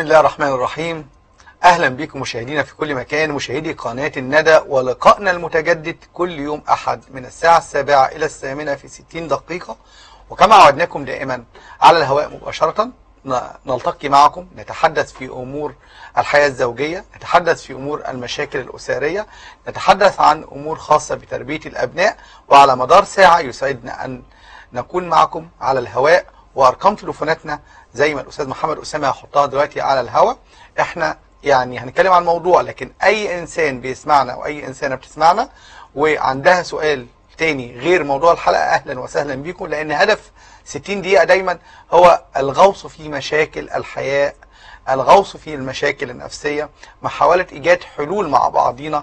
الله الرحمن الرحيم أهلا بكم مشاهدينا في كل مكان مشاهدي قناة الندى ولقائنا المتجدد كل يوم أحد من الساعة السابعة إلى الثامنة في 60 دقيقة وكما عودناكم دائما على الهواء مباشرة ن- نلتقي معكم نتحدث في أمور الحياة الزوجية نتحدث في أمور المشاكل الأسرية نتحدث عن أمور خاصة بتربية الأبناء وعلى مدار ساعة يسعدنا أن نكون معكم على الهواء وارقام تليفوناتنا زي ما الاستاذ محمد اسامه هيحطها دلوقتي على الهواء احنا يعني هنتكلم عن موضوع لكن اي انسان بيسمعنا او اي انسانه بتسمعنا وعندها سؤال تاني غير موضوع الحلقه اهلا وسهلا بيكم لان هدف 60 دقيقه دايما هو الغوص في مشاكل الحياه الغوص في المشاكل النفسيه محاوله ايجاد حلول مع بعضينا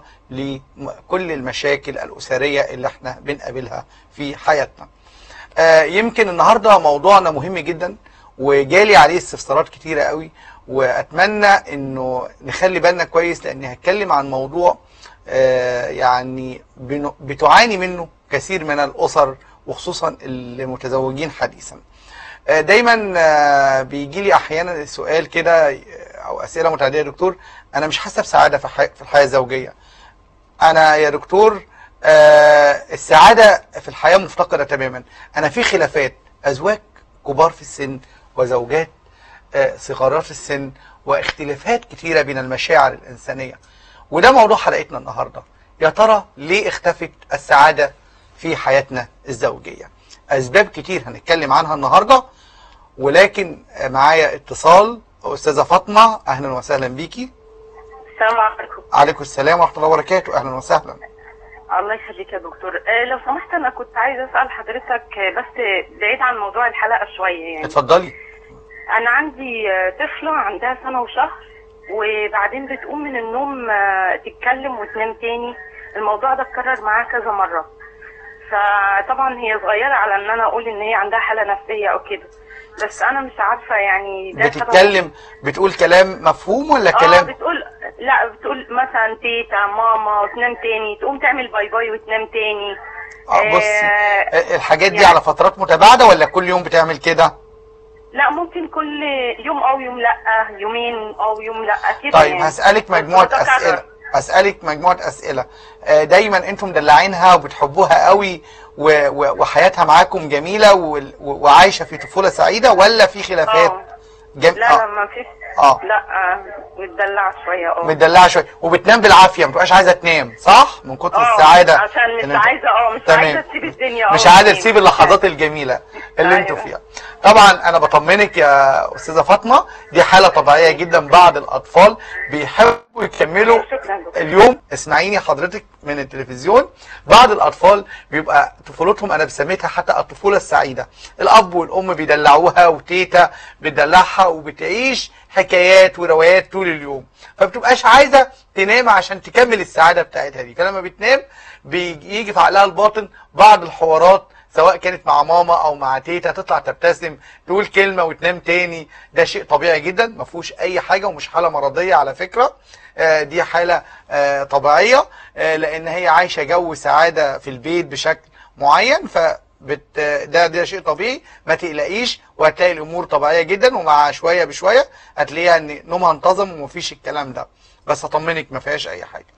لكل المشاكل الاسريه اللي احنا بنقابلها في حياتنا آه، يمكن النهارده موضوعنا مهم جدا وجالي عليه استفسارات كتيره قوي واتمنى انه نخلي بالنا كويس لاني هتكلم عن موضوع آه، يعني بن- بتعاني منه كثير من الاسر وخصوصا المتزوجين حديثا آه، دايما آه، بيجي لي احيانا سؤال كده آه، او اسئله متعدده يا دكتور انا مش حاسه بسعاده في حي- في الحياه الزوجيه انا يا دكتور آه السعاده في الحياه مفتقده تماما انا في خلافات ازواج كبار في السن وزوجات آه صغارات في السن واختلافات كتيره بين المشاعر الانسانيه وده موضوع حلقتنا النهارده يا ترى ليه اختفت السعاده في حياتنا الزوجيه اسباب كتير هنتكلم عنها النهارده ولكن آه، معايا اتصال استاذه فاطمه اهلا وسهلا بيكي السلام عليكم عليكم السلام ورحمه الله وبركاته اهلا وسهلا الله يخليك يا دكتور آه لو سمحت انا كنت عايزه اسال حضرتك آه، بس بعيد عن موضوع الحلقه شويه يعني اتفضلي انا عندي آه، طفله عندها سنه وشهر وبعدين بتقوم من النوم آه، تتكلم وتنام تاني الموضوع ده اتكرر معاها كذا مره فطبعا هي صغيره على ان انا اقول ان هي عندها حاله نفسيه او كده بس انا مش عارفه يعني ده سبب- بتتكلم بتقول كلام مفهوم ولا اه كلام بتقول لا بتقول مثلا تيتا ماما وتنام تاني تقوم تعمل باي باي وتنام تاني اه بصي آه، آه، الحاجات دي يعني- على فترات متباعده ولا كل يوم بتعمل كده لا ممكن كل يوم او يوم لا يومين او يوم لا كده طيب يعني. هسالك مجموعه بس بتكرر. اسئله اسالك مجموعه اسئله آه، دايما انتم مدلعينها وبتحبوها قوي و- و- وحياتها معاكم جميله وال- و- وعايشه في طفوله سعيده ولا في خلافات اه جم... لا لا آه. ما فيش اه لا آه، متدلعه شويه اه متدلعه شويه وبتنام بالعافيه ما بتبقاش عايزه تنام صح من كتر اه السعاده عشان مش إن أنت- عايزه اه مش تمام. عايزه تسيب الدنيا اه مش عايزه يعني. تسيب اللحظات الجميله اللي انتوا أيوة. فيها طبعا انا بطمنك يا استاذه فاطمه دي حاله طبيعيه جدا بعض الاطفال بيحبوا يكملوا شكرا دكتور. اليوم اسمعيني حضرتك من التلفزيون بعض الاطفال بيبقى طفولتهم انا بسميتها حتى الطفوله السعيده الاب والام بيدلعوها وتيتا بتدلعها وبتعيش حكايات وروايات طول اليوم فبتبقاش عايزه تنام عشان تكمل السعاده بتاعتها دي فلما بتنام بيجي في عقلها الباطن بعض الحوارات سواء كانت مع ماما او مع تيتا تطلع تبتسم تقول كلمه وتنام تاني ده شيء طبيعي جدا ما فيهوش اي حاجه ومش حاله مرضيه على فكره آه، دي حاله آه، طبيعيه آه، لان هي عايشه جو سعاده في البيت بشكل معين ف بت ده ده شيء طبيعي ما تقلقيش وهتلاقي الامور طبيعيه جدا ومع شويه بشويه هتلاقيها ان نومها انتظم ومفيش الكلام ده بس اطمنك ما فيهاش اي حاجه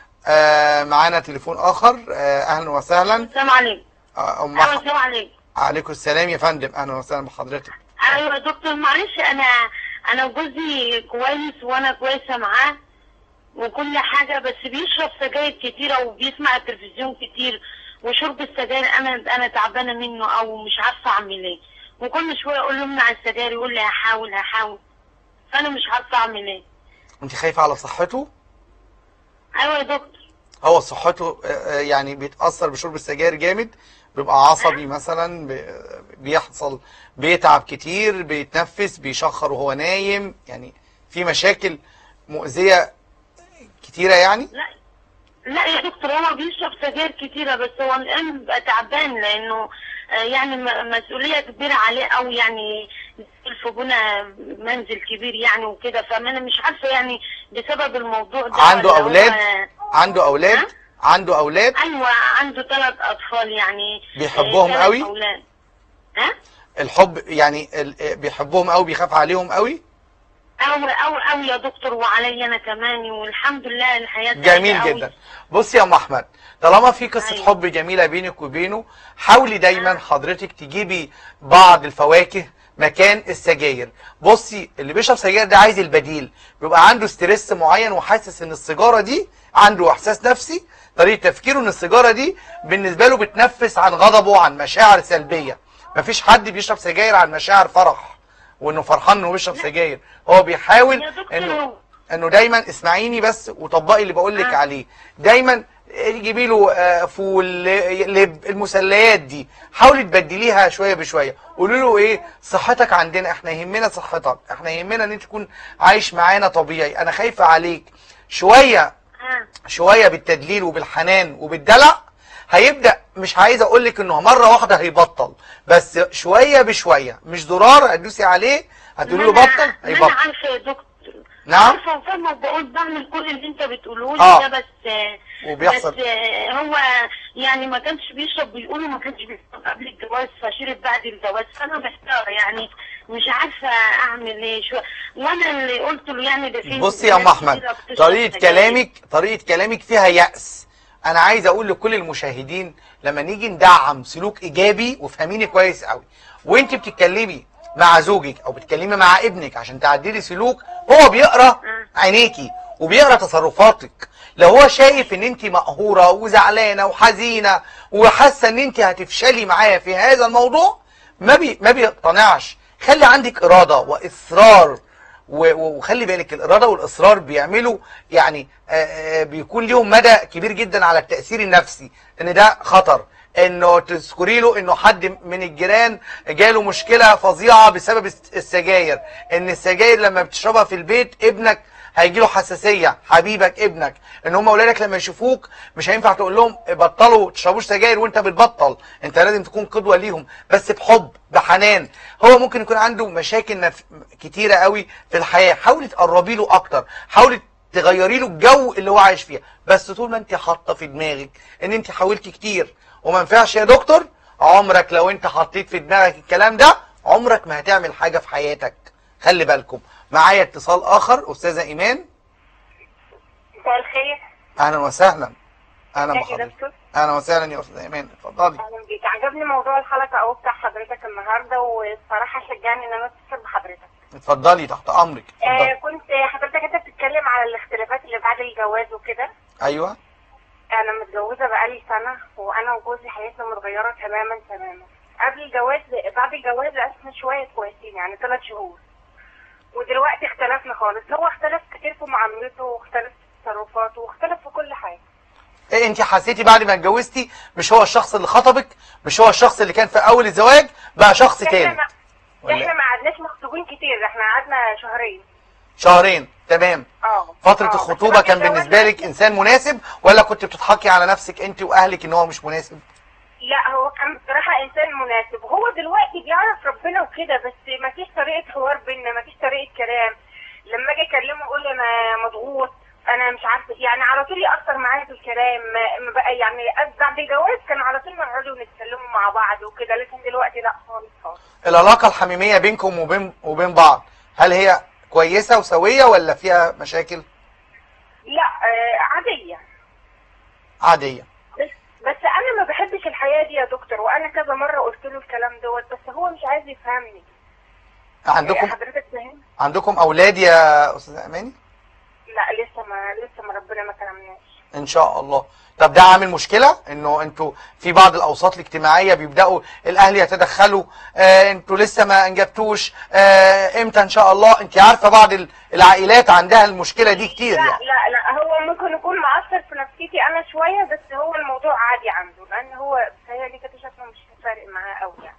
آه معانا تليفون اخر آه اهلا وسهلا السلام عليكم آه، ام ايوه أح- السلام عليكم عليكم السلام يا فندم اهلا وسهلا بحضرتك ايوه يا دكتور معلش انا انا جوزي كويس وانا كويسه معاه وكل حاجه بس بيشرب سجاير كتيره وبيسمع التلفزيون كتير وشرب السجاير انا انا تعبانه منه او مش عارفه اعمل ايه وكل شويه اقول له امنع السجاير يقول لي هحاول هحاول فانا مش عارفه اعمل ايه انت خايفه على صحته ايوه يا دكتور هو صحته آه، آه، يعني بيتاثر بشرب السجاير جامد بيبقى عصبي مثلا بي- بيحصل بيتعب كتير بيتنفس بيشخر وهو نايم يعني في مشاكل مؤذيه كتيره يعني لا لا يا دكتور هو بيشرب سجاير كتيرة بس هو الآن بقى تعبان لأنه آه، يعني م- مسؤولية كبيرة عليه أو يعني في بنا منزل كبير يعني وكده فأنا مش عارفة يعني بسبب الموضوع ده عنده ولا هو- اولاد عنده اولاد ها؟ عنده اولاد أيوة عنده ثلاث أطفال يعني بيحبهم آه، ثلاث قوي؟ أولاد ها؟ الحب يعني ال- بيحبهم قوي بيخاف عليهم قوي أوي أوي أوي يا دكتور وعليا أنا كمان والحمد لله الحياة جميل سعيدة أوي. جدا بصي يا ام احمد طالما في قصه أيوة. حب جميله بينك وبينه حاولي دايما حضرتك تجيبي بعض الفواكه مكان السجاير بصي اللي بيشرب سجاير ده عايز البديل بيبقى عنده ستريس معين وحاسس ان السيجاره دي عنده احساس نفسي طريقه تفكيره ان السيجاره دي بالنسبه له بتنفس عن غضبه عن مشاعر سلبيه مفيش حد بيشرب سجاير عن مشاعر فرح وانه فرحان انه بيشرب سجاير هو بيحاول يا دكتور انه هو- انه دايما اسمعيني بس وطبقي اللي بقول لك آه. عليه دايما جيبي له آه، فول لب المسليات دي حاولي تبدليها شويه بشويه قولي له ايه صحتك عندنا احنا يهمنا صحتك احنا يهمنا ان انت تكون عايش معانا طبيعي انا خايفه عليك شويه آه. شويه بالتدليل وبالحنان وبالدلع هيبدا مش عايز اقول لك انه مره واحده هيبطل بس شويه بشويه مش زرار هتدوسي عليه هتقولي له ما أنا- بطل ما انا هيبطل عارفه يا دكتور نعم. عارفه وفاهمه وبقول بعمل كل اللي انت بتقوله لي آه. ده بس آه، وبيحصل. بس آه، هو يعني ما كانش بيشرب بيقولوا ما كانش بيشرب قبل الجواز فشرب بعد الجواز فانا محتاره يعني مش عارفه اعمل ايه شو وانا اللي قلت له يعني ده في بصي يا ام ناس احمد كتيرة بتشرب طريقه سجاير. كلامك طريقه كلامك فيها يأس انا عايز اقول لكل المشاهدين لما نيجي ندعم سلوك ايجابي وفهميني كويس قوي وانت بتتكلمي مع زوجك او بتتكلمي مع ابنك عشان تعدلي سلوك هو بيقرا عينيكي وبيقرا تصرفاتك لو هو شايف ان انت مقهوره وزعلانه وحزينه وحاسه ان انت هتفشلي معاه في هذا الموضوع ما بي ما بيقتنعش خلي عندك اراده واصرار و- و- وخلي بالك الاراده والاصرار بيعملوا يعني آه، آه، بيكون ليهم مدى كبير جدا على التاثير النفسي ان ده خطر انه تذكري له انه حد من الجيران جاله مشكله فظيعه بسبب الس- السجاير ان السجاير لما بتشربها في البيت ابنك هيجي له حساسيه حبيبك ابنك ان هم اولادك لما يشوفوك مش هينفع تقول لهم بطلوا تشربوش سجاير وانت بتبطل انت لازم تكون قدوه ليهم بس بحب بحنان هو ممكن يكون عنده مشاكل نف... كتيره قوي في الحياه حاولي تقربي له اكتر حاولي تغيري له الجو اللي هو عايش فيها بس طول ما انت حاطه في دماغك ان انت حاولتي كتير وما ينفعش يا دكتور عمرك لو انت حطيت في دماغك الكلام ده عمرك ما هتعمل حاجه في حياتك خلي بالكم معايا اتصال اخر استاذه ايمان مساء الخير اهلا وسهلا اهلا ازيك يا بحضرتك دكتور اهلا وسهلا يا استاذه ايمان اتفضلي اهلا بيك عجبني موضوع الحلقه او بتاع حضرتك النهارده والصراحه شجعني ان انا اتصل بحضرتك اتفضلي تحت امرك آه اتفضلي كنت حضرتك انت بتتكلم على الاختلافات اللي بعد الجواز وكده ايوه انا متجوزه بقالي سنه وانا وجوزي حياتنا متغيره تماما تماما قبل الجواز بعد الجواز احنا شويه كويسين يعني ثلاث شهور ودلوقتي اختلفنا خالص هو اختلف كتير في معاملته واختلف في تصرفاته واختلف في كل حاجه إيه انت حسيتي بعد ما اتجوزتي مش هو الشخص اللي خطبك مش هو الشخص اللي كان في اول الزواج بقى شخص احنا تاني ما ولا احنا ما قعدناش مخطوبين كتير احنا قعدنا شهرين شهرين تمام اه فترة آه، بس الخطوبة بعد كان الجواز بالنسبة لك انسان مناسب ولا كنت بتضحكي على نفسك انت واهلك ان هو مش مناسب لا هو كان بصراحة إنسان مناسب هو دلوقتي بيعرف ربنا وكده بس ما فيش طريقة حوار بينا ما فيش طريقة كلام لما أجي أكلمه يقول لي أنا مضغوط أنا مش عارفة يعني على طول يأثر معايا في الكلام ما- ما بقى يعني بعد الجواز كان على طول نقعد ونتكلموا مع بعض وكده لكن دلوقتي لا خالص خالص العلاقة الحميمية بينكم وبين وبين بعض هل هي كويسة وسوية ولا فيها مشاكل لا آه عادية عادية بس بس أنا ما بحبش الحياة دي يا دكتور وأنا كذا مرة قلت له الكلام دوت بس هو مش عايز يفهمني عندكم حضرتك فاهم؟ عندكم اولاد يا استاذ اماني لا لسه ما لسه ما ربنا ما كلمناش ان شاء الله طب ده عامل مشكلة انه انتوا في بعض الاوساط الاجتماعية بيبدأوا الاهل يتدخلوا آه انتوا لسه ما انجبتوش آه امتى ان شاء الله انت عارفة بعض ال- العائلات عندها المشكلة دي كتير لا يعني لا لا هو ممكن يكون مؤثر في نفسيتي انا شويه بس هو الموضوع عادي عنده لان هو بيتهيألي كده شكله مش فارق معاه قوي يعني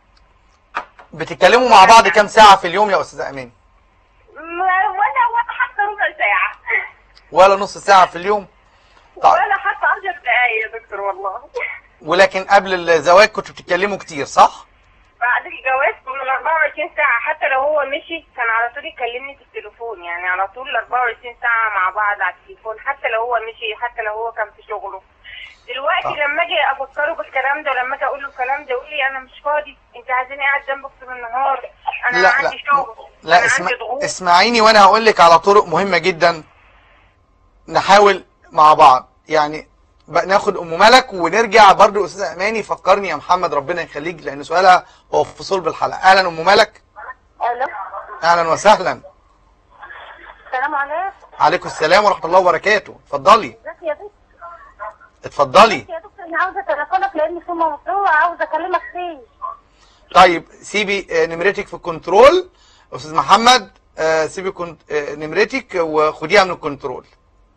بتتكلموا مع بعض كام ساعة في اليوم يا استاذ اماني ما- ولا ولا حتى ربع ساعه ولا نص ساعة في اليوم طيب ولا حتى 10 دقايق يا دكتور والله ولكن قبل الزواج كنتوا بتتكلموا كتير صح؟ بعد الجواز كنا ال 24 ساعه حتى لو هو مشي كان على طول يكلمني في التليفون يعني على طول ال 24 ساعه مع بعض على التليفون حتى لو هو مشي حتى لو هو كان في شغله دلوقتي آه. لما اجي افكره بالكلام ده ولما اجي اقول له الكلام ده يقول لي انا مش فاضي انت عايزيني قاعد جنبك طول النهار انا لا، عندي لا. شغل لا أنا اسمع عندي ضغوط. اسمعيني وانا هقول لك على طرق مهمه جدا نحاول مع بعض يعني بقى ناخد ام ملك ونرجع برضو استاذ اماني فكرني يا محمد ربنا يخليك لان سؤالها هو في صلب الحلقه اهلا ام ملك الو اهلا وسهلا السلام عليكم عليكم السلام ورحمه الله وبركاته اتفضلي ازيك يا دكتور اتفضلي يا دكتور انا عاوزه تليفونك لان في موضوع عاوزه اكلمك فيه طيب سيبي آه، نمرتك في الكنترول استاذ محمد آه، سيبي كنت آه، نمرتك وخديها من الكنترول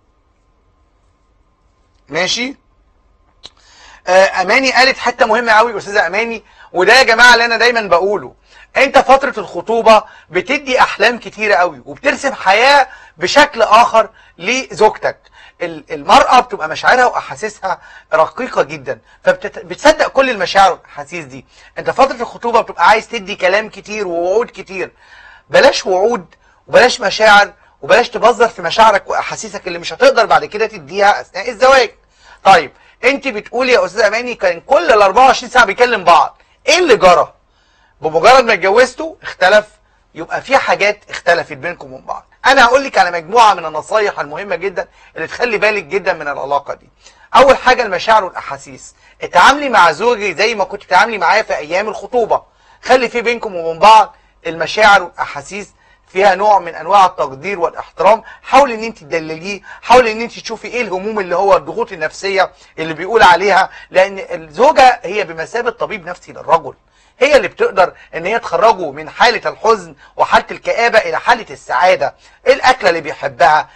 ماشي آه، اماني قالت حته مهمه قوي استاذه اماني وده يا جماعه اللي انا دايما بقوله انت فتره الخطوبه بتدي احلام كتيره قوي وبترسم حياه بشكل اخر لزوجتك ال- المراه بتبقى مشاعرها واحاسيسها رقيقه جدا فبتصدق كل المشاعر والاحاسيس دي انت فتره الخطوبه بتبقى عايز تدي كلام كتير ووعود كتير بلاش وعود وبلاش مشاعر وبلاش تبذر في مشاعرك واحاسيسك اللي مش هتقدر بعد كده تديها اثناء الزواج طيب انت بتقولي يا استاذه اماني كان كل ال 24 ساعه بيكلم بعض ايه اللي جرى بمجرد ما اتجوزتوا اختلف يبقى في حاجات اختلفت بينكم وبين بعض انا هقول لك على مجموعه من النصايح المهمه جدا اللي تخلي بالك جدا من العلاقه دي اول حاجه المشاعر والاحاسيس اتعاملي مع زوجي زي ما كنت بتتعاملي معاه في ايام الخطوبه خلي في بينكم وبين بعض المشاعر والاحاسيس فيها نوع من انواع التقدير والاحترام حاولي ان انت تدلليه حاولي ان انت تشوفي ايه الهموم اللي هو الضغوط النفسيه اللي بيقول عليها لان الزوجه هي بمثابه طبيب نفسي للرجل هي اللي بتقدر ان هي تخرجه من حالة الحزن وحالة الكآبة الى حالة السعادة الاكلة اللي بيحبها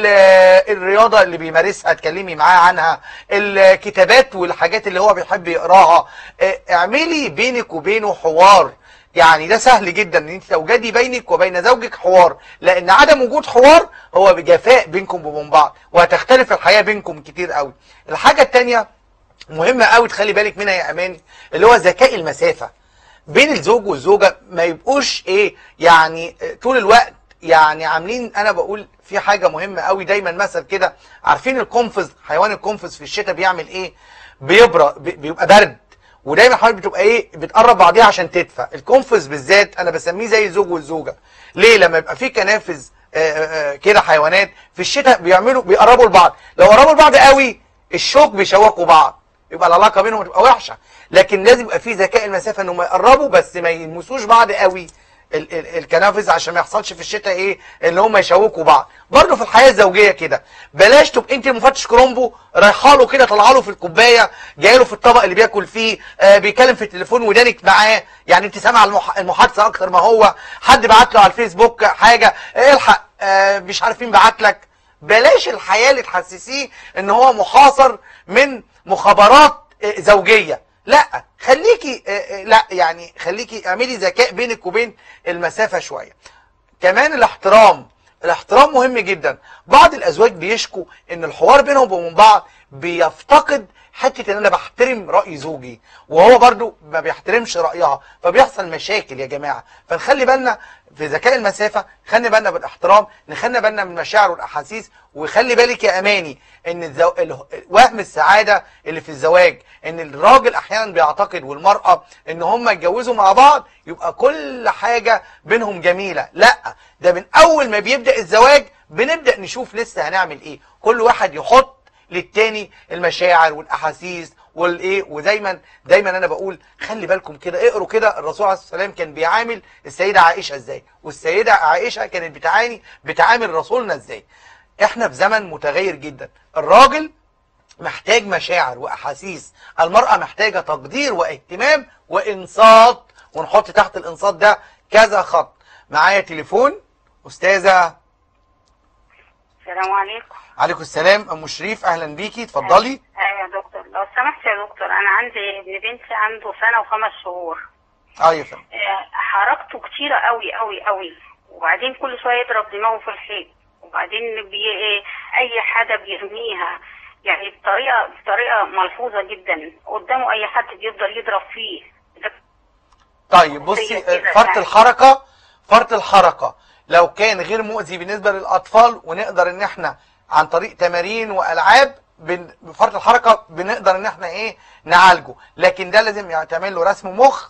ال- الرياضة اللي بيمارسها اتكلمي معاه عنها الكتابات والحاجات اللي هو بيحب يقراها اه، اعملي بينك وبينه حوار يعني ده سهل جدا ان انت توجدي بينك وبين زوجك حوار لان عدم وجود حوار هو بجفاء بينكم وبين بعض وهتختلف الحياة بينكم كتير قوي الحاجة التانية مهمة قوي تخلي بالك منها يا اماني اللي هو ذكاء المسافة بين الزوج والزوجة ما يبقوش ايه يعني طول الوقت يعني عاملين انا بقول في حاجة مهمة قوي دايما مثل كده عارفين القنفذ حيوان القنفذ في الشتاء بيعمل ايه بيبرق بي- بيبقى برد ودايما حضرتك بتبقى ايه بتقرب بعضيها عشان تدفى القنفذ بالذات انا بسميه زي الزوج والزوجة ليه لما يبقى في كنافذ آه، آه، آه، كده حيوانات في الشتاء بيعملوا بيقربوا لبعض لو قربوا لبعض قوي الشوك بيشوكوا بعض يبقى العلاقه بينهم تبقى وحشه لكن لازم يبقى في ذكاء المسافه انهم يقربوا بس ما يلمسوش بعض قوي ال- ال- الكنافذ عشان ما يحصلش في الشتاء ايه ان هم يشوكوا بعض برضه في الحياه الزوجيه كده بلاش تبقى انت مفتش كرومبو رايحه له كده طالعه له في الكوبايه جايه له في الطبق اللي بياكل فيه آه بيتكلم في التليفون ودانك معاه يعني انت سامعه المح- المحادثه اكتر ما هو حد بعت له على الفيسبوك حاجه آه، الحق آه مش عارف مين بعت لك بلاش الحياة اللي تحسسيه ان هو محاصر من مخابرات آه، زوجية لا خليكي آه، آه، لا يعني خليكي اعملي ذكاء بينك وبين المسافة شوية كمان الاحترام الاحترام مهم جدا بعض الازواج بيشكوا ان الحوار بينهم وبين بعض بيفتقد حته ان انا بحترم راي زوجي وهو برضو ما بيحترمش رايها فبيحصل مشاكل يا جماعه فنخلي بالنا في ذكاء المسافه خلي بالنا بالاحترام نخلي بالنا من المشاعر والاحاسيس وخلي بالك يا اماني ان الزو... ال- وهم السعاده اللي في الزواج ان الراجل احيانا بيعتقد والمراه ان هم يتجوزوا مع بعض يبقى كل حاجه بينهم جميله لا ده من اول ما بيبدا الزواج بنبدا نشوف لسه هنعمل ايه كل واحد يحط للتاني المشاعر والاحاسيس والايه ودايما دايما انا بقول خلي بالكم كده اقروا كده الرسول عليه الصلاه والسلام كان بيعامل السيده عائشه ازاي والسيده عائشه كانت بتعاني بتعامل رسولنا ازاي احنا في زمن متغير جدا الراجل محتاج مشاعر واحاسيس المراه محتاجه تقدير واهتمام وانصات ونحط تحت الانصات ده كذا خط معايا تليفون استاذه السلام عليكم عليكم السلام ام شريف اهلا بيكي اتفضلي ايوه يا دكتور لو سمحت يا دكتور انا عندي ابن بنتي عنده سنه وخمس شهور اه يا فندم آه، حركته كتيرة قوي قوي قوي وبعدين كل شوية يضرب دماغه في الحيط وبعدين بي إيه، أي حاجة بيرميها يعني بطريقة بطريقة ملحوظة جدا قدامه أي حد بيفضل يضرب فيه ده طيب بصي هي كده فرط يعني. الحركة فرط الحركة لو كان غير مؤذي بالنسبة للأطفال ونقدر إن إحنا عن طريق تمارين وألعاب بن- بفرط الحركة بنقدر إن إحنا إيه نعالجه لكن ده لازم يعتمل له رسم مخ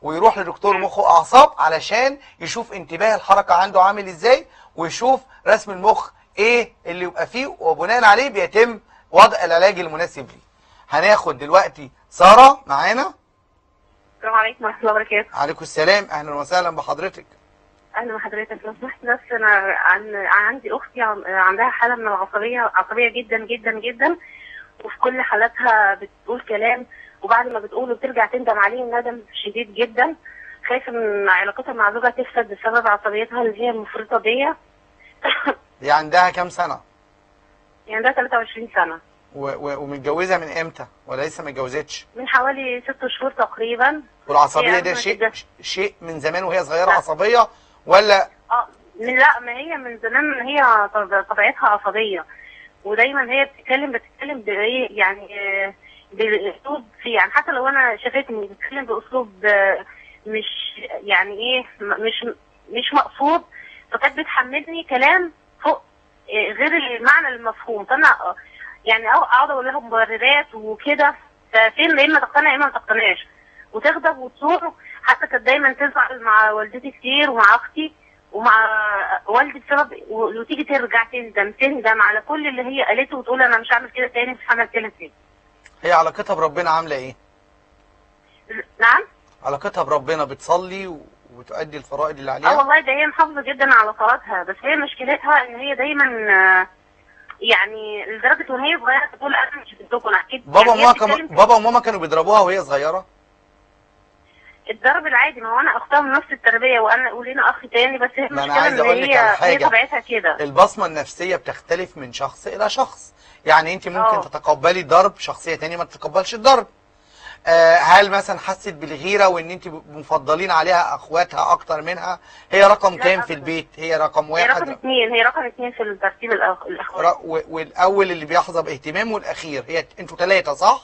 ويروح لدكتور مخ واعصاب علشان يشوف انتباه الحركه عنده عامل ازاي ويشوف رسم المخ ايه اللي يبقى فيه وبناء عليه بيتم وضع العلاج المناسب ليه هناخد دلوقتي ساره معانا السلام عليكم ورحمة الله وبركاته عليكم السلام اهلا وسهلا بحضرتك أهلا بحضرتك لو سمحت بس أنا عن... عندي أختي عن- عندها حالة من العصبية عصبية جدا جدا جدا وفي كل حالاتها بتقول كلام وبعد ما بتقوله بترجع تندم عليه ندم شديد جدا خايفة إن علاقتها مع زوجها تفسد بسبب عصبيتها اللي هي المفرطة دي دي عندها كام سنه يعني ده 23 سنة و- و- ومتجوزه من امتى ولا لسه ما اتجوزتش من حوالي ست شهور تقريبا والعصبيه هي ده أزمة شيء جدا. شيء من زمان وهي صغيره لا. عصبيه ولا اه من- لا ما هي من زمان ان هي طب- طبيعتها عصبيه ودايما هي بتتكلم بتتكلم بايه يعني آه، باسلوب في يعني حتى لو انا شافتني بتتكلم باسلوب آه، مش يعني ايه م- مش مش مقصود فكانت بتحملني كلام فوق آه، غير المعنى المفهوم فانا آه، يعني أو- اقعد اقول لها مبررات وكده ففين يا اما تقتنع يا اما ما تقتنعش وتغضب وتصور حتى كانت دايما تزعل مع والدتي كتير ومع اختي ومع والدي بسبب و- وتيجي ترجع تندم تندم على كل اللي هي قالته وتقول انا مش هعمل كده تاني مش هعمل كده تاني هي علاقتها بربنا عامله ايه نعم علاقتها بربنا بتصلي و- وتؤدي الفرائض اللي اه عليها والله ده هي محافظه جدا على صلاتها بس هي مشكلتها ان هي دايما آه، يعني لدرجه وان هي صغيره تقول انا مش بنتكم انا اكيد بابا يعني هي وماما كانوا بتتكلم بابا وماما كانوا بيضربوها وهي صغيره الضرب العادي ما هو انا اختها من نفس التربيه وانا ولينا اخ تاني بس هي ما أنا المشكله عايز ان أقول لك هي على هي حاجة. طبيعتها كده البصمه النفسيه بتختلف من شخص الى شخص يعني انت ممكن اه. تتقبلي الضرب شخصيه تانية ما تتقبلش الضرب آه، هل مثلا حست بالغيره وان انت مفضلين عليها اخواتها اكتر منها هي رقم لا كام في أبداً. البيت هي رقم هي رقم واحد اثنين هي رقم اثنين في الترتيب الأخ- الاخوات ر- و- والاول اللي بيحظى باهتمام والاخير هي انتوا ثلاثه صح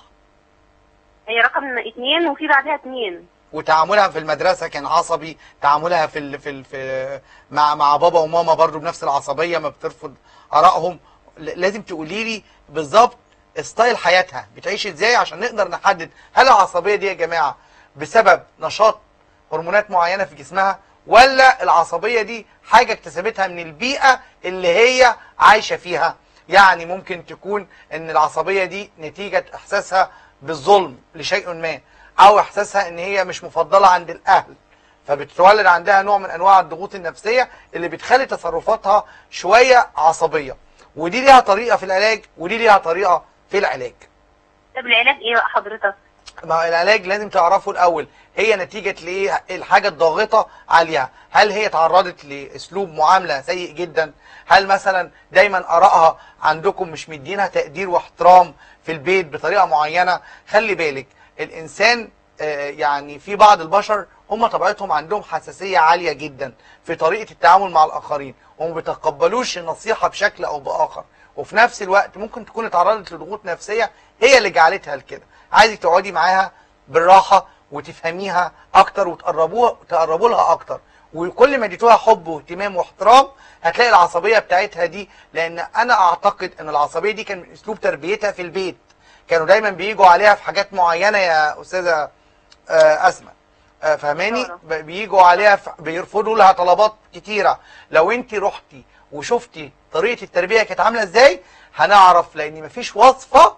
هي رقم اثنين وفي بعدها اثنين وتعاملها في المدرسه كان عصبي تعاملها في ال في, ال في مع مع بابا وماما برضو بنفس العصبيه ما بترفض ارائهم ل- لازم تقولي لي بالظبط ستايل حياتها بتعيش ازاي عشان نقدر نحدد هل العصبيه دي يا جماعه بسبب نشاط هرمونات معينه في جسمها ولا العصبيه دي حاجه اكتسبتها من البيئه اللي هي عايشه فيها يعني ممكن تكون ان العصبيه دي نتيجه احساسها بالظلم لشيء ما او احساسها ان هي مش مفضله عند الاهل فبتتولد عندها نوع من انواع الضغوط النفسيه اللي بتخلي تصرفاتها شويه عصبيه ودي ليها طريقه في العلاج ودي ليها طريقه في العلاج طب العلاج ايه بقى حضرتك؟ ما هو العلاج لازم تعرفه الاول هي نتيجه لايه الحاجه الضاغطه عليها هل هي تعرضت لاسلوب معامله سيء جدا هل مثلا دايما ارائها عندكم مش مدينها تقدير واحترام في البيت بطريقه معينه خلي بالك الانسان آه، يعني في بعض البشر هم طبيعتهم عندهم حساسيه عاليه جدا في طريقه التعامل مع الاخرين وما بيتقبلوش النصيحه بشكل او باخر وفي نفس الوقت ممكن تكون اتعرضت لضغوط نفسيه هي اللي جعلتها لكده عايزك تقعدي معاها بالراحه وتفهميها اكتر وتقربوها تقربوا لها اكتر وكل ما اديتوها حب واهتمام واحترام هتلاقي العصبيه بتاعتها دي لان انا اعتقد ان العصبيه دي كان من اسلوب تربيتها في البيت كانوا دايما بيجوا عليها في حاجات معينه يا استاذه آه، اسماء آه، فهماني طبعا. ب- بيجوا عليها في- بيرفضوا لها طلبات كتيره لو انت رحتي وشفتي طريقه التربيه كانت عامله ازاي هنعرف لان مفيش وصفه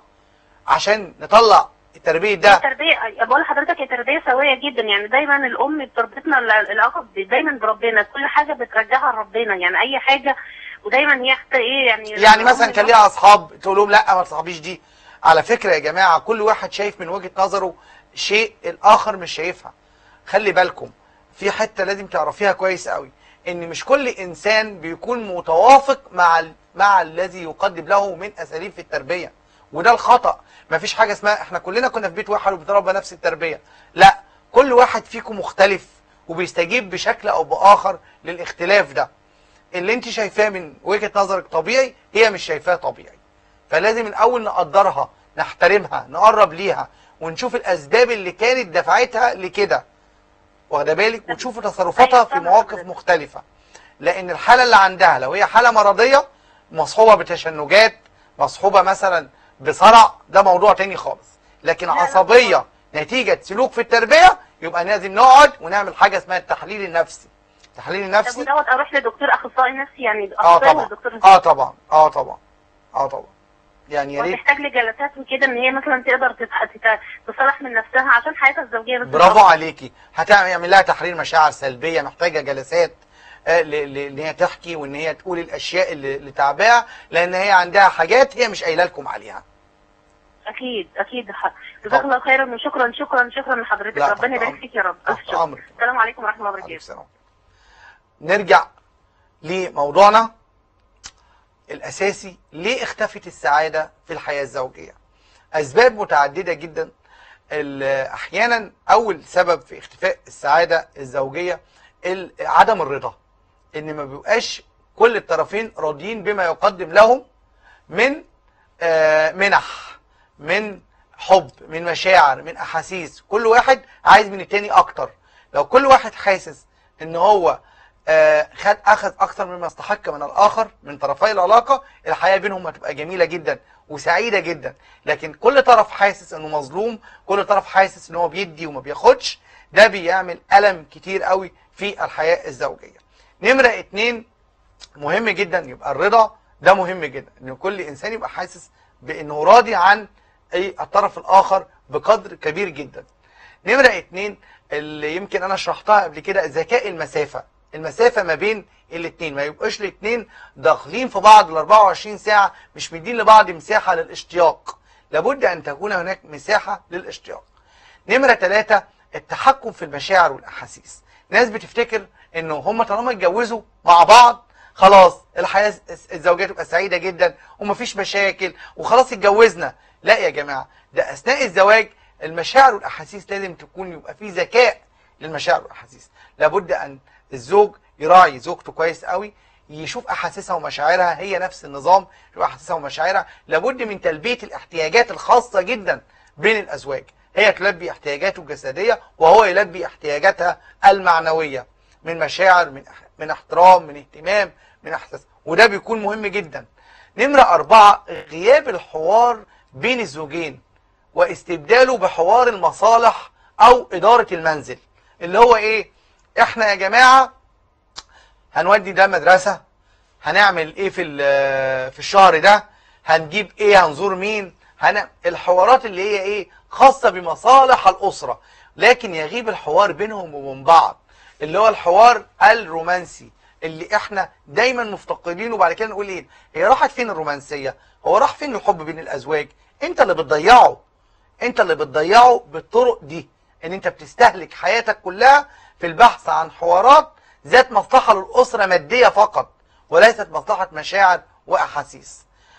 عشان نطلع التربيه ده التربيه بقول لحضرتك هي تربيه سويه جدا يعني دايما الام بتربطنا ال- العلاقه ب- دايما بربنا كل حاجه بترجعها لربنا يعني اي حاجه ودايما هي حتى ايه يعني يعني مثلا كان ليها اصحاب تقول لهم لا ما تصاحبيش دي على فكره يا جماعه كل واحد شايف من وجهه نظره شيء الاخر مش شايفها خلي بالكم في حته لازم تعرفيها كويس قوي ان مش كل انسان بيكون متوافق مع ال- مع الذي يقدم له من اساليب في التربيه وده الخطا مفيش حاجه اسمها احنا كلنا كنا في بيت واحد وبنتربى نفس التربيه لا كل واحد فيكم مختلف وبيستجيب بشكل او باخر للاختلاف ده اللي انت شايفاه من وجهه نظرك طبيعي هي مش شايفاه طبيعي فلازم الاول نقدرها نحترمها نقرب ليها ونشوف الاسباب اللي كانت دفعتها لكده واخده بالك وتشوف تصرفاتها أيوة في فاهمة مواقف حضرتك. مختلفه لان الحاله اللي عندها لو هي حاله مرضيه مصحوبه بتشنجات مصحوبه مثلا بصرع ده موضوع تاني خالص لكن لا، لا عصبيه نتيجه سلوك في التربيه يبقى لازم نقعد ونعمل حاجه اسمها التحليل النفسي التحليل طب النفسي ودوت اروح لدكتور اخصائي نفسي يعني اه اخصائي طبعا دكتور اه طبعا اه طبعا اه طبعا يعني يا ريت وتحتاج لجلسات وكده ان هي مثلا تقدر تتح- تت- تصلح من نفسها عشان حياتها الزوجيه بس برافو عليكي هتعمل لها تحرير مشاعر سلبيه محتاجه جلسات آه، ل- ل- ان هي تحكي وان هي تقول الاشياء اللي اللي تعباها لان هي عندها حاجات هي مش قايله لكم عليها اكيد اكيد ح- جزاك طبعا. الله خيرا وشكرا شكرا شكرا لحضرتك لا، ربنا تحت يبارك أمرك. فيك يا رب الف تحت شكر أمرك. السلام عليكم ورحمه الله عليكم وبركاته السلام. نرجع لموضوعنا الاساسي ليه اختفت السعاده في الحياه الزوجيه اسباب متعدده جدا ال- احيانا اول سبب في اختفاء السعاده الزوجيه ال- عدم الرضا ان ما بيبقاش كل الطرفين راضيين بما يقدم لهم من آه، منح من حب من مشاعر من احاسيس كل واحد عايز من التاني اكتر لو كل واحد حاسس ان هو آه، خد اخذ اكتر مما استحق من الاخر من طرفي العلاقه الحياه بينهم هتبقى جميله جدا وسعيده جدا لكن كل طرف حاسس انه مظلوم كل طرف حاسس ان هو بيدي وما بياخدش ده بيعمل الم كتير قوي في الحياه الزوجيه نمره اتنين مهم جدا يبقى الرضا ده مهم جدا ان كل انسان يبقى حاسس بانه راضي عن اي الطرف الاخر بقدر كبير جدا نمرة اتنين اللي يمكن انا شرحتها قبل كده ذكاء المسافة المسافة ما بين الاتنين ما يبقاش الاتنين داخلين في بعض ال 24 ساعة مش مدين لبعض مساحة للاشتياق لابد ان تكون هناك مساحة للاشتياق نمرة ثلاثة التحكم في المشاعر والأحاسيس ناس بتفتكر انه هم طالما اتجوزوا مع بعض خلاص الحياة الزوجية تبقى سعيدة جدا ومفيش مشاكل وخلاص اتجوزنا لا يا جماعة ده أثناء الزواج المشاعر والأحاسيس لازم تكون يبقى في ذكاء للمشاعر والأحاسيس لابد أن الزوج يراعي زوجته كويس قوي يشوف احاسيسها ومشاعرها هي نفس النظام يشوف احاسيسها ومشاعرها لابد من تلبيه الاحتياجات الخاصه جدا بين الازواج هي تلبي احتياجاته الجسديه وهو يلبي احتياجاتها المعنويه من مشاعر من من احترام من اهتمام من احساس وده بيكون مهم جدا نمره أربعة غياب الحوار بين الزوجين واستبداله بحوار المصالح او اداره المنزل اللي هو ايه احنا يا جماعه هنودي ده مدرسة هنعمل ايه في ال- في الشهر ده هنجيب ايه هنزور مين هن... الحوارات اللي هي ايه خاصة بمصالح الأسرة لكن يغيب الحوار بينهم وبين بعض اللي هو الحوار الرومانسي اللي احنا دايما مفتقدينه وبعد كده نقول ايه هي راحت فين الرومانسية هو راح فين الحب بين الأزواج انت اللي بتضيعه انت اللي بتضيعه بالطرق دي ان انت بتستهلك حياتك كلها في البحث عن حوارات ذات مصلحة للأسرة مادية فقط وليست مصلحة مشاعر وأحاسيس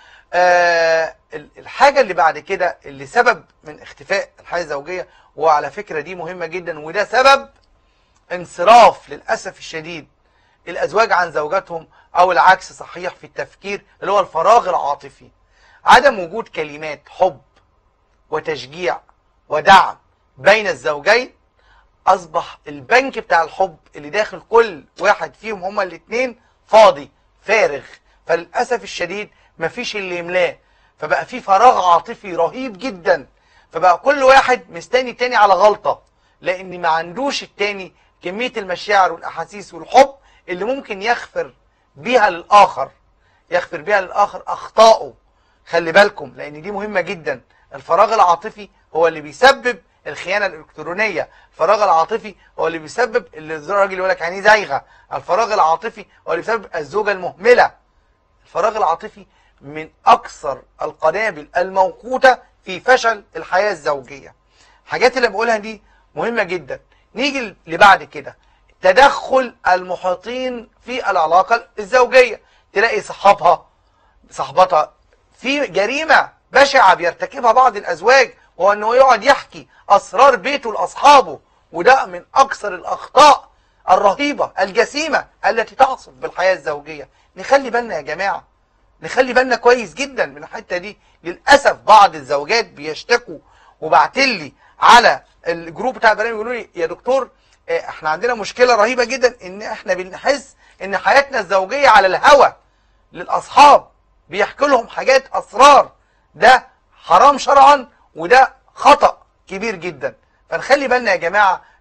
آه ال- الحاجة اللي بعد كده اللي سبب من اختفاء الحياة الزوجية وعلى فكرة دي مهمة جدا وده سبب انصراف للأسف الشديد الأزواج عن زوجاتهم أو العكس صحيح في التفكير اللي هو الفراغ العاطفي عدم وجود كلمات حب وتشجيع ودعم بين الزوجين اصبح البنك بتاع الحب اللي داخل كل واحد فيهم هما الاثنين فاضي فارغ فللاسف الشديد مفيش اللي يملاه فبقى في فراغ عاطفي رهيب جدا فبقى كل واحد مستني التاني على غلطة لان ما عندوش التاني كمية المشاعر والاحاسيس والحب اللي ممكن يغفر بيها للاخر يغفر بيها للاخر اخطائه خلي بالكم لان دي مهمة جدا الفراغ العاطفي هو اللي بيسبب الخيانة الإلكترونية الفراغ العاطفي هو اللي بيسبب اللي الراجل يقول لك عينيه زايغة الفراغ العاطفي هو اللي بيسبب الزوجة المهملة الفراغ العاطفي من أكثر القنابل الموقوتة في فشل الحياة الزوجية الحاجات اللي بقولها دي مهمة جدا نيجي اللي بعد كده تدخل المحيطين في العلاقة الزوجية تلاقي صحابها صاحبتها في جريمة بشعة بيرتكبها بعض الأزواج وهو أنه يقعد يحكي أسرار بيته لأصحابه وده من أكثر الأخطاء الرهيبة الجسيمة التي تعصف بالحياة الزوجية نخلي بالنا يا جماعة نخلي بالنا كويس جدا من الحتة دي للأسف بعض الزوجات بيشتكوا وبعتلي على الجروب بتاع البرنامج يقولوا لي يا دكتور آه، احنا عندنا مشكلة رهيبة جدا ان احنا بنحس ان حياتنا الزوجية على الهوى للاصحاب بيحكوا لهم حاجات اسرار ده حرام شرعا وده خطأ كبير جدا فنخلي بالنا يا جماعة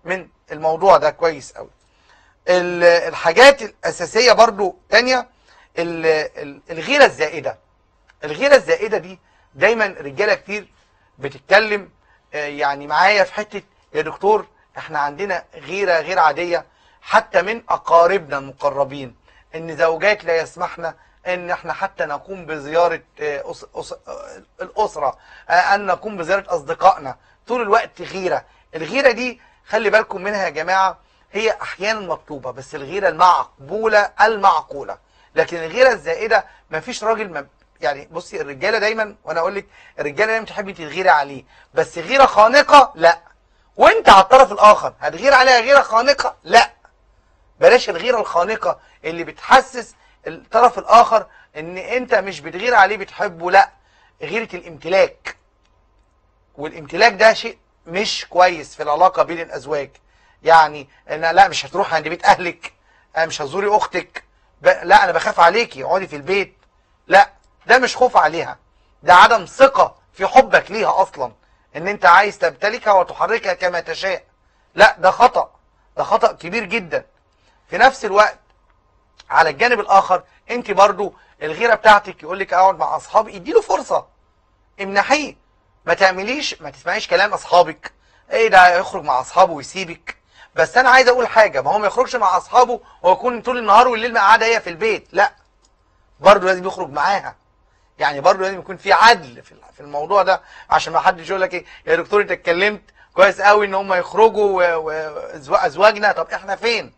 من الموضوع ده كويس قوي ال- الحاجات الاساسيه برضو تانية ال- ال- الغيره الزائده الغيره الزائده دي دايما رجاله كتير بتتكلم آه، يعني معايا في حته يا دكتور احنا عندنا غيره غير عاديه حتى من اقاربنا المقربين ان زوجات لا يسمحنا ان احنا حتى نقوم بزياره آه، أس أس آه، الاسره آه، ان نقوم بزياره اصدقائنا طول الوقت غيره الغيره دي خلي بالكم منها يا جماعه هي احيانا مطلوبه بس الغيره المعقوله المعقوله لكن الغيره الزائده مفيش راجل ما يعني بصي الرجاله دايما وانا اقول لك الرجاله دايما تحبي تغيري عليه بس غيره خانقه لا وانت على الطرف الاخر هتغير عليها غيره خانقه لا بلاش الغيره الخانقه اللي بتحسس الطرف الاخر ان انت مش بتغير عليه بتحبه لا غيره الامتلاك والامتلاك ده شيء مش كويس في العلاقه بين الازواج يعني ان لا مش هتروح عند بيت اهلك أنا مش هزوري اختك ب... لا انا بخاف عليكي اقعدي في البيت لا ده مش خوف عليها ده عدم ثقه في حبك ليها اصلا ان انت عايز تمتلكها وتحركها كما تشاء لا ده خطأ ده خطأ كبير جدا في نفس الوقت على الجانب الاخر انت برضو الغيره بتاعتك يقول لك اقعد مع اصحابي اديله فرصه امنحيه ما تعمليش ما تسمعيش كلام اصحابك ايه ده يخرج مع اصحابه ويسيبك بس انا عايز اقول حاجه ما هو ما يخرجش مع اصحابه ويكون طول النهار والليل قاعده هي في البيت لا برضه لازم يخرج معاها يعني برضه لازم يكون في عدل في في الموضوع ده عشان ما حدش يقول لك ايه يا دكتور انت اتكلمت كويس قوي ان هم يخرجوا وازواجنا طب احنا فين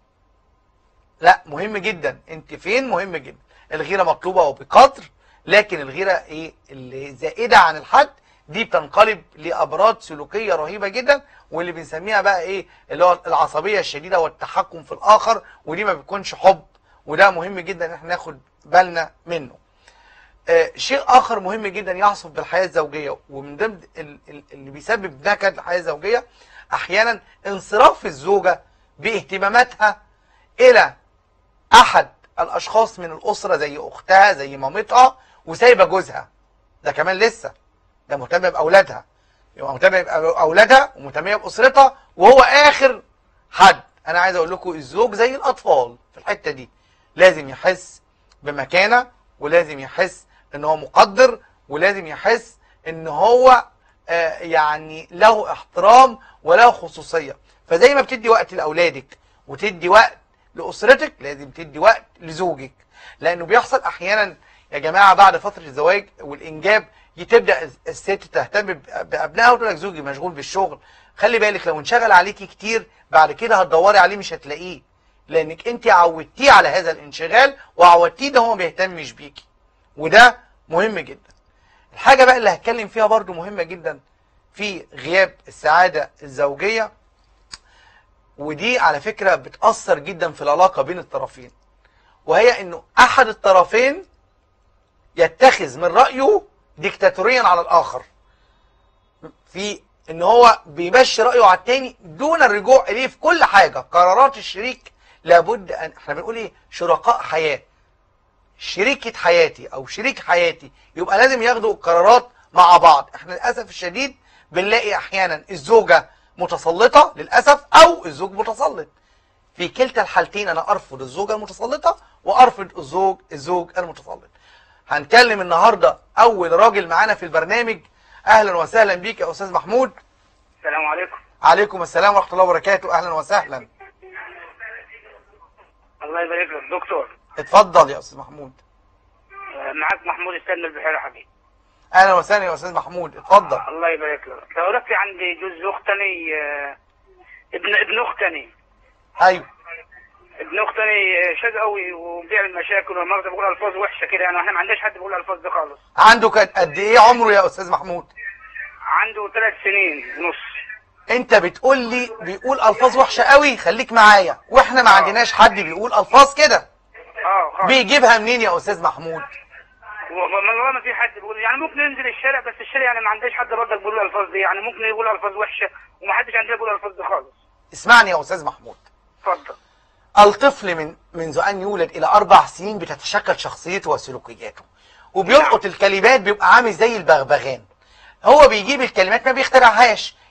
لا مهم جدا انت فين مهم جدا الغيره مطلوبه وبقدر لكن الغيره ايه اللي زائده عن الحد دي بتنقلب لامراض سلوكيه رهيبه جدا واللي بنسميها بقى ايه اللي هو العصبيه الشديده والتحكم في الاخر ودي ما بيكونش حب وده مهم جدا ان احنا ناخد بالنا منه آه شيء اخر مهم جدا يعصف بالحياه الزوجيه ومن ضمن ال- ال- اللي بيسبب نكد الحياه الزوجيه احيانا انصراف الزوجه باهتماماتها الى احد الاشخاص من الاسره زي اختها زي مامتها وسايبه جوزها ده كمان لسه ده مهتمه باولادها يبقى مهتمه باولادها ومهتمه باسرتها وهو اخر حد انا عايز اقول لكم الزوج زي الاطفال في الحته دي لازم يحس بمكانه ولازم يحس ان هو مقدر ولازم يحس ان هو آه، يعني له احترام وله خصوصيه فزي ما بتدي وقت لاولادك وتدي وقت لاسرتك لازم تدي وقت لزوجك لانه بيحصل احيانا يا جماعه بعد فتره الزواج والانجاب تبدا الست تهتم ب- بابنائها وتقول لك زوجي مشغول بالشغل خلي بالك لو انشغل عليكي كتير بعد كده هتدوري عليه مش هتلاقيه لانك انت عودتيه على هذا الانشغال وعودتيه ده هو ما بيهتمش بيكي وده مهم جدا الحاجه بقى اللي هتكلم فيها برضو مهمه جدا في غياب السعاده الزوجيه ودي على فكره بتاثر جدا في العلاقه بين الطرفين وهي انه احد الطرفين يتخذ من رايه ديكتاتوريا على الاخر في ان هو بيمشي رايه على التاني دون الرجوع اليه في كل حاجه قرارات الشريك لابد ان احنا بنقول ايه شركاء حياه شريكة حياتي او شريك حياتي يبقى لازم ياخدوا القرارات مع بعض احنا للاسف الشديد بنلاقي احيانا الزوجة متسلطة للاسف او الزوج متسلط في كلتا الحالتين انا ارفض الزوجة المتسلطة وارفض الزوج الزوج المتسلط هنكلم النهاردة اول راجل معانا في البرنامج اهلا وسهلا بيك يا استاذ محمود السلام عليكم عليكم السلام ورحمة الله وبركاته اهلا وسهلا الله يبارك لك دكتور اتفضل يا استاذ محمود آه، معاك محمود السن البحيرة حبيبي اهلا وسهلا يا استاذ محمود اتفضل الله يبارك لك لو رحت عندي جوز اختني آه، ابن ابن اختني ايوه ابن اختني آه، شقوي وبيعمل مشاكل ومرة بقول الفاظ وحشه كده يعني احنا ما عندناش حد بيقول الفاظ دي خالص عنده كان قد ايه عمره يا استاذ محمود عنده ثلاث سنين ونص انت بتقول لي بيقول الفاظ وحشه قوي خليك معايا واحنا ما آه. عندناش حد بيقول الفاظ كده اه خالص بيجيبها منين يا استاذ محمود والله ما في حد بيقول يعني ممكن ننزل الشارع بس الشارع يعني ما عندناش حد برضك بيقول الالفاظ دي يعني ممكن يقول الفاظ وحشه وما حدش عندنا بيقول الالفاظ دي خالص اسمعني يا استاذ محمود اتفضل الطفل من منذ ان يولد الى اربع سنين بتتشكل شخصيته وسلوكياته وبيلقط الكلمات بيبقى عامل زي البغبغان هو بيجيب الكلمات ما بيخترعهاش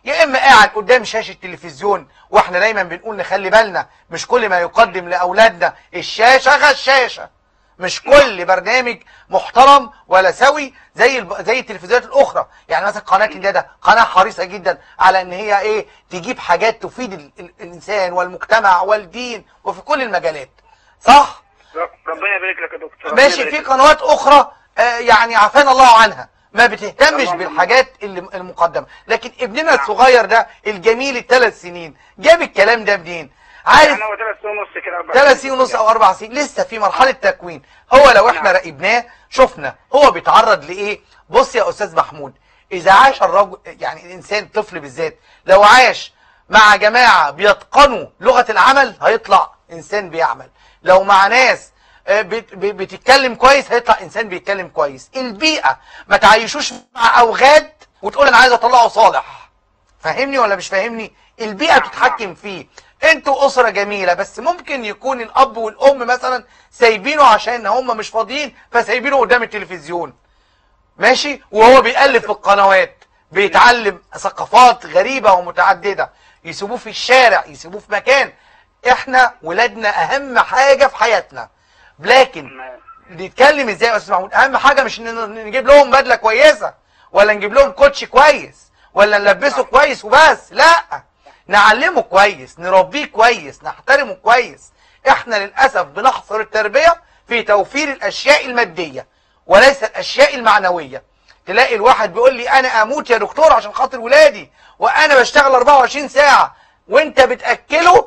يا اما قاعد قدام شاشه تلفزيون واحنا دايما بنقول نخلي بالنا مش كل ما يقدم لاولادنا الشاشه غشاشه مش كل برنامج محترم ولا سوي زي الب... زي التلفزيونات الاخرى يعني مثلا قناه الندى قناه حريصه جدا على ان هي ايه تجيب حاجات تفيد ال... ال... الانسان والمجتمع والدين وفي كل المجالات صح ربنا يبارك لك يا دكتور ربنا ماشي يبارك في لك. قنوات اخرى آه، يعني عافانا الله عنها ما بتهتمش اللهم بالحاجات اللي المقدمه لكن ابننا الصغير ده الجميل الثلاث سنين جاب الكلام ده منين عارف يعني هو ثلاث سنين ونص كده أربع ثلاث سنين ونص او اربع سنين لسه في مرحله تكوين هو لو احنا نعم. راقبناه شفنا هو بيتعرض لايه بص يا استاذ محمود اذا عاش الرجل يعني الانسان طفل بالذات لو عاش مع جماعه بيتقنوا لغه العمل هيطلع انسان بيعمل لو مع ناس آه، بت- ب- بتتكلم كويس هيطلع انسان بيتكلم كويس البيئه ما تعيشوش مع اوغاد وتقول انا عايز اطلعه صالح فاهمني ولا مش فاهمني البيئه بتتحكم فيه انتوا اسره جميله بس ممكن يكون الاب والام مثلا سايبينه عشان هم مش فاضيين فسايبينه قدام التلفزيون ماشي وهو بيقلب في القنوات بيتعلم ثقافات غريبه ومتعدده يسيبوه في الشارع يسيبوه في مكان احنا ولادنا اهم حاجه في حياتنا لكن نتكلم ازاي يا استاذ محمود اهم حاجه مش ان نجيب لهم بدله كويسه ولا نجيب لهم كوتش كويس ولا نلبسه كويس وبس لا نعلمه كويس نربيه كويس نحترمه كويس احنا للاسف بنحصر التربيه في توفير الاشياء الماديه وليس الاشياء المعنويه تلاقي الواحد بيقول لي انا اموت يا دكتور عشان خاطر ولادي وانا بشتغل 24 ساعه وانت بتاكله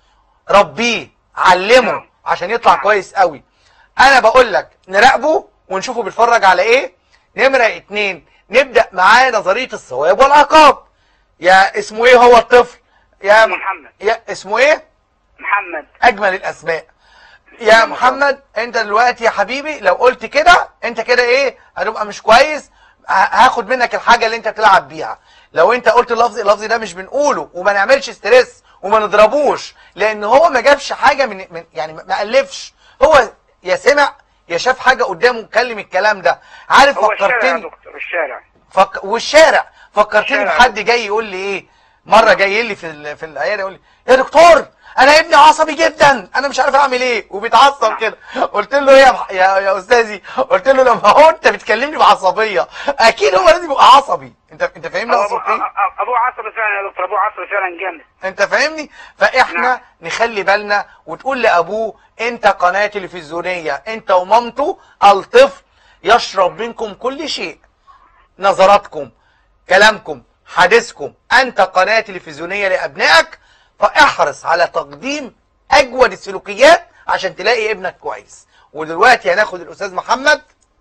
ربيه علمه نعم. عشان يطلع نعم. كويس قوي انا بقول لك نراقبه ونشوفه بيتفرج على ايه نمرة اتنين نبدأ معاه نظرية الثواب والعقاب يا اسمه ايه هو الطفل يا محمد. يا اسمه ايه محمد اجمل الاسماء يا محمد انت دلوقتي يا حبيبي لو قلت كده انت كده ايه هتبقى مش كويس ه- هاخد منك الحاجه اللي انت بتلعب بيها لو انت قلت اللفظ اللفظ ده مش بنقوله وما نعملش ستريس وما نضربوش لان هو ما جابش حاجه من, من يعني ما ما الفش هو يا سمع يا شاف حاجه قدامه اتكلم الكلام ده عارف هو الشارع يا فكرتني دكتور الشارع فك... والشارع فكرتني الشارع. بحد جاي يقول لي ايه مره جاي لي في ال... في العياده يقول لي يا دكتور انا ابني عصبي جدا انا مش عارف اعمل ايه وبيتعصب كده قلت له ايه يا مح- يا, يا استاذي قلت له لما هو انت بتكلمني بعصبيه اكيد هو لازم يبقى عصبي انت انت فاهمني هو اقصد أبو- ايه أ- ابوه عصبي فعلا يا دكتور ابوه عصبي فعلا جامد انت فاهمني فاحنا نعم. نخلي بالنا وتقول لابوه انت قناه تلفزيونيه انت ومامته الطفل يشرب منكم كل شيء نظراتكم كلامكم حديثكم انت قناه تلفزيونيه لابنائك فاحرص على تقديم اجود السلوكيات عشان تلاقي ابنك كويس ودلوقتي هناخد الاستاذ محمد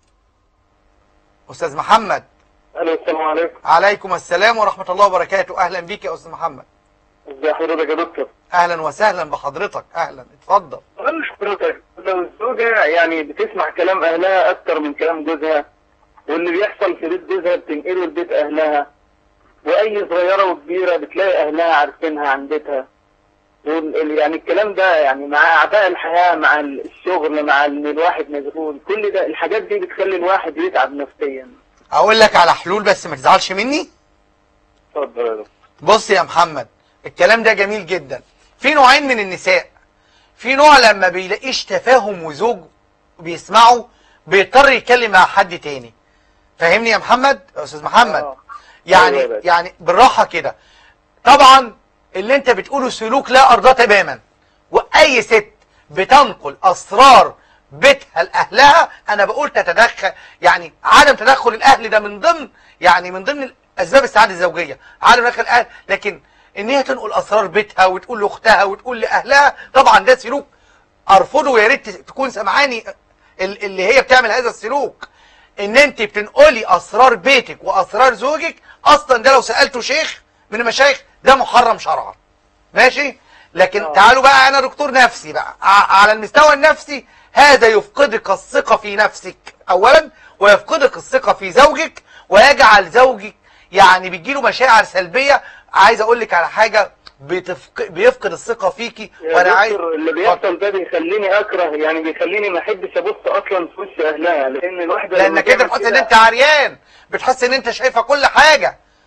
استاذ محمد الو السلام عليكم عليكم السلام ورحمه الله وبركاته اهلا بيك يا استاذ محمد ازي حضرتك يا دكتور اهلا وسهلا بحضرتك اهلا اتفضل اقول لحضرتك لو الزوجة يعني بتسمع كلام اهلها اكتر من كلام جوزها واللي بيحصل في بيت جوزها بتنقله لبيت اهلها واي صغيرة وكبيرة بتلاقي اهلها عارفينها عن بيتها وال- ال- يعني الكلام ده يعني مع اعباء الحياة مع الشغل مع ان الواحد مشغول كل ده الحاجات دي بتخلي الواحد يتعب نفسيا اقول لك على حلول بس ما تزعلش مني اتفضل يا دكتور بص يا محمد الكلام ده جميل جدا في نوعين من النساء في نوع لما بيلاقيش تفاهم وزوج بيسمعه بيضطر يتكلم مع حد تاني فاهمني يا محمد يا استاذ محمد آه. يعني أيوة يا باشا. يعني بالراحه كده طبعا اللي انت بتقوله سلوك لا ارضاه تماما واي ست بتنقل اسرار بيتها لاهلها انا بقول تتدخل يعني عدم تدخل الاهل ده من ضمن يعني من ضمن اسباب السعاده الزوجيه عدم تدخل الاهل لكن ان هي تنقل اسرار بيتها وتقول لاختها وتقول لاهلها طبعا ده سلوك ارفضه ويا ريت تكون سامعاني ال- اللي هي بتعمل هذا السلوك ان انت بتنقلي اسرار بيتك واسرار زوجك اصلا ده لو سالته شيخ من المشايخ ده محرم شرعا ماشي لكن آه. تعالوا بقى انا دكتور نفسي بقى ع- على المستوى النفسي هذا يفقدك الثقة في نفسك اولا ويفقدك الثقة في زوجك ويجعل زوجك يعني بيجيله مشاعر سلبية عايز اقول لك على حاجة بتفق... بيفقد الثقة فيكي يا وانا عايز دكتور اللي بيحصل ده بيخليني اكره يعني بيخليني ما احبش ابص اصلا في وش اهلها لان الواحده لما لانك انت تعمل بتحس ان كده- انت عريان بتحس ان انت شايفه كل حاجه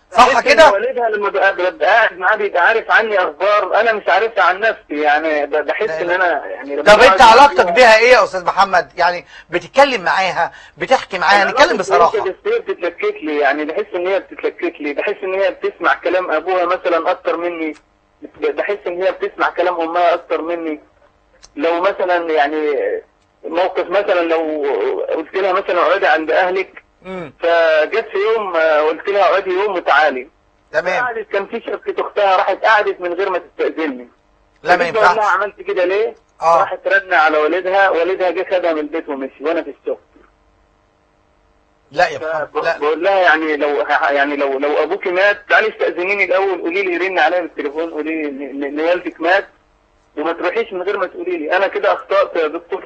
صح بحس إن كده والدها لما ببقى ببقى قاعد معاه بيبقى عارف عني اخبار انا مش عارفها عن نفسي يعني ب- بحس لا، ان لا. انا يعني لما طب بقعد انت معاها- علاقتك بيها ايه يا استاذ محمد يعني بتتكلم معاها بتحكي معاها أنا نتكلم علاقتي بصراحه بيها بس هي بتتلكك لي يعني بحس ان هي بتتلكك لي بحس ان هي بتسمع كلام ابوها مثلا اكتر مني بحس ان هي بتسمع كلام امها اكتر مني لو مثلا يعني موقف مثلا لو قلت لها مثلا اقعدي عند اهلك امم فجت في يوم آه، قلت لها اقعدي يوم وتعالي تمام قعدت كان في شبكة اختها راحت قعدت من غير ما تستأذنني لا ما فجيت بقول لها ينفعش عملت كده ليه؟ اه راحت رن على والدها والدها جه خدها من البيت ومشي وانا في الشغل لا يا محمد لا بقول لها يعني لو يعني لو لو ابوك مات تعالي استاذنيني الاول قولي لي رن عليا بالتليفون قولي لي ان إن والدك مات وما تروحيش من غير ما تقولي لي انا كده اخطات يا دكتور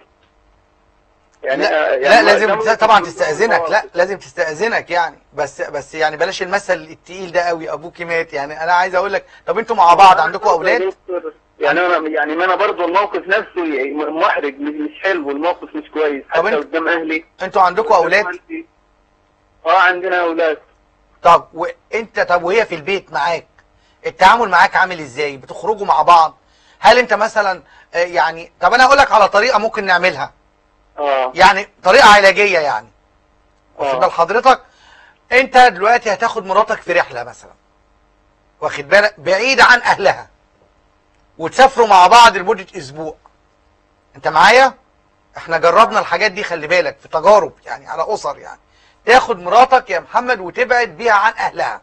يعني لا, آه، لا يعني لازم ده ممكن طبعا يكون تستأذنك غلط. لا لازم تستأذنك يعني بس بس يعني بلاش المثل التقيل ده قوي ابوكي مات يعني انا عايز اقول لك طب انتوا مع بعض عندكم يا اولاد دكتور، يعني انا يعني ما انا برضه الموقف نفسه ي- محرج مش مش حلو الموقف مش كويس طب حتى انت- قدام اهلي انتوا عندكم اولاد اه عندنا اولاد طب وانت طب وهي في البيت معاك التعامل معاك عامل ازاي بتخرجوا مع بعض هل انت مثلا آه، يعني طب انا اقول لك على طريقه ممكن نعملها اه يعني طريقه علاجيه يعني واخد آه. بال حضرتك انت دلوقتي هتاخد مراتك في رحله مثلا واخد بالك بعيد عن اهلها وتسافروا مع بعض لمده اسبوع انت معايا احنا جربنا الحاجات دي خلي بالك في تجارب يعني على اسر يعني تاخد مراتك يا محمد وتبعد بيها عن اهلها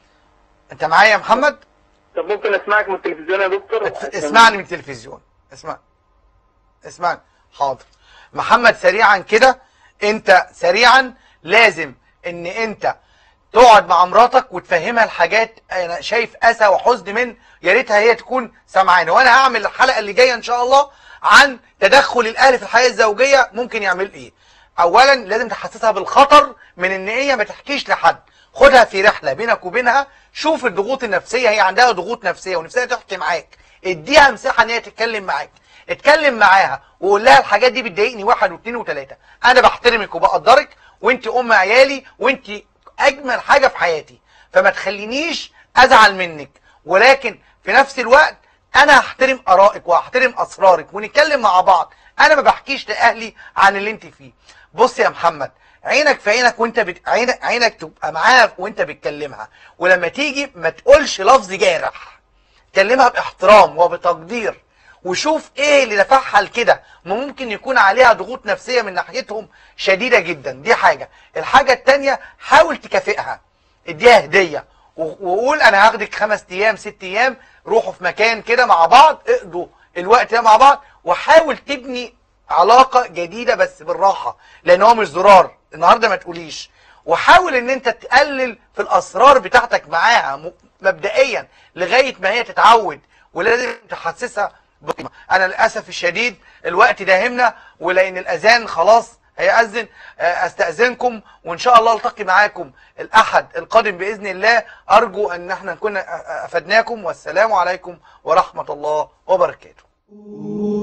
انت معايا يا محمد طب ممكن اسمعك من التلفزيون يا دكتور ات- اسمعني من التلفزيون اسمع اسمعني حاضر محمد سريعا كده انت سريعا لازم ان انت تقعد مع مراتك وتفهمها الحاجات انا شايف اسى وحزن من يا ريتها هي تكون سامعاني وانا هعمل الحلقه اللي جايه ان شاء الله عن تدخل الاهل في الحياه الزوجيه ممكن يعمل ايه اولا لازم تحسسها بالخطر من ان هي ما تحكيش لحد خدها في رحله بينك وبينها شوف الضغوط النفسيه هي عندها ضغوط نفسيه ونفسها تحكي معاك اديها مساحه ان هي تتكلم معاك اتكلم معاها وقول لها الحاجات دي بتضايقني واحد واثنين وثلاثه انا بحترمك وبقدرك وانت ام عيالي وانت اجمل حاجه في حياتي فما تخلينيش ازعل منك ولكن في نفس الوقت انا هحترم ارائك وهحترم اسرارك ونتكلم مع بعض انا ما بحكيش لاهلي عن اللي انت فيه بص يا محمد عينك في عينك وانت بت... عينك عينك تبقى معاها وانت بتكلمها ولما تيجي ما تقولش لفظ جارح كلمها باحترام وبتقدير وشوف ايه اللي دفعها لكده ما ممكن يكون عليها ضغوط نفسيه من ناحيتهم شديده جدا دي حاجه الحاجه التانيه حاول تكافئها اديها هديه و- وقول انا هاخدك خمس ايام ست ايام روحوا في مكان كده مع بعض اقضوا الوقت ده مع بعض وحاول تبني علاقه جديده بس بالراحه لان هو مش زرار النهارده ما تقوليش وحاول ان انت تقلل في الاسرار بتاعتك معاها م- مبدئيا لغايه ما هي تتعود ولازم تحسسها بقيمه انا للاسف الشديد الوقت داهمنا ولان الاذان خلاص هيأذن آه، استأذنكم وان شاء الله التقي معاكم الاحد القادم باذن الله ارجو ان احنا نكون آه، آه، افدناكم والسلام عليكم ورحمه الله وبركاته